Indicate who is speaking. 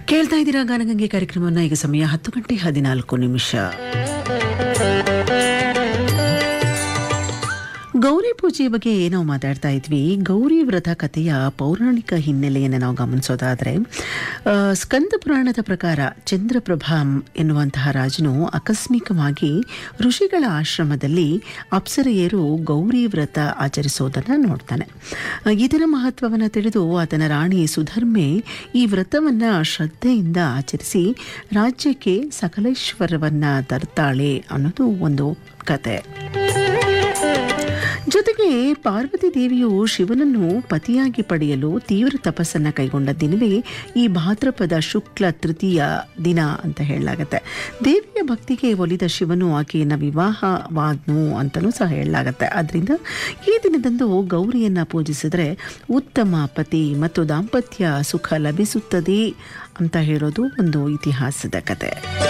Speaker 1: ಕೇಳ್ತಾ ಇದ್ದೀರಾ ಗಾನಗಂಗೆ ಕಾರ್ಯಕ್ರಮವನ್ನು ಈಗ ಸಮಯ ಹತ್ತು ಗಂಟೆ ಹದಿನಾಲ್ಕು ನಿಮಿಷ ಗೌರಿ ಪೂಜೆಯ ಬಗ್ಗೆ ನಾವು ಮಾತಾಡ್ತಾ ಇದ್ವಿ ಗೌರಿ ವ್ರತ ಕಥೆಯ ಪೌರಾಣಿಕ ಹಿನ್ನೆಲೆಯನ್ನು ನಾವು ಗಮನಿಸೋದಾದರೆ ಆ, ಸ್ಕಂದ ಪುರಾಣದ ಪ್ರಕಾರ ಚಂದ್ರಪ್ರಭಾ ಎನ್ನುವಂತಹ ರಾಜನು ಆಕಸ್ಮಿಕವಾಗಿ ಋಷಿಗಳ ಆಶ್ರಮದಲ್ಲಿ ಅಪ್ಸರೆಯರು ಗೌರಿ ವ್ರತ ಆಚರಿಸೋದನ್ನು ನೋಡ್ತಾನೆ ಆ, ಇದರ ಮಹತ್ವವನ್ನು ತಿಳಿದು ಆತನ ರಾಣಿ ಸುಧರ್ಮೆ ಈ ವ್ರತವನ್ನು ಶ್ರದ್ಧೆಯಿಂದ ಆಚರಿಸಿ ರಾಜ್ಯಕ್ಕೆ ಸಕಲೇಶ್ವರವನ್ನ ತರ್ತಾಳೆ ಅನ್ನೋದು ಒಂದು ಕತೆ ಜೊತೆಗೆ ಪಾರ್ವತಿ ದೇವಿಯು ಶಿವನನ್ನು ಪತಿಯಾಗಿ ಪಡೆಯಲು ತೀವ್ರ ತಪಸ್ಸನ್ನ ಕೈಗೊಂಡ ದಿನವೇ ಈ ಭಾದ್ರಪದ ಶುಕ್ಲ ತೃತೀಯ ದಿನ ಅಂತ ಹೇಳಲಾಗತ್ತೆ ದೇವಿಯ ಭಕ್ತಿಗೆ ಒಲಿದ ಶಿವನು ಆಕೆಯನ್ನ ವಿವಾಹವಾದ್ನು ಅಂತಲೂ ಸಹ ಹೇಳಲಾಗತ್ತೆ ಆದ್ರಿಂದ ಈ ದಿನದಂದು ಗೌರಿಯನ್ನ ಪೂಜಿಸಿದ್ರೆ ಉತ್ತಮ ಪತಿ ಮತ್ತು ದಾಂಪತ್ಯ ಸುಖ ಲಭಿಸುತ್ತದೆ ಅಂತ ಹೇಳೋದು ಒಂದು ಇತಿಹಾಸದ ಕತೆ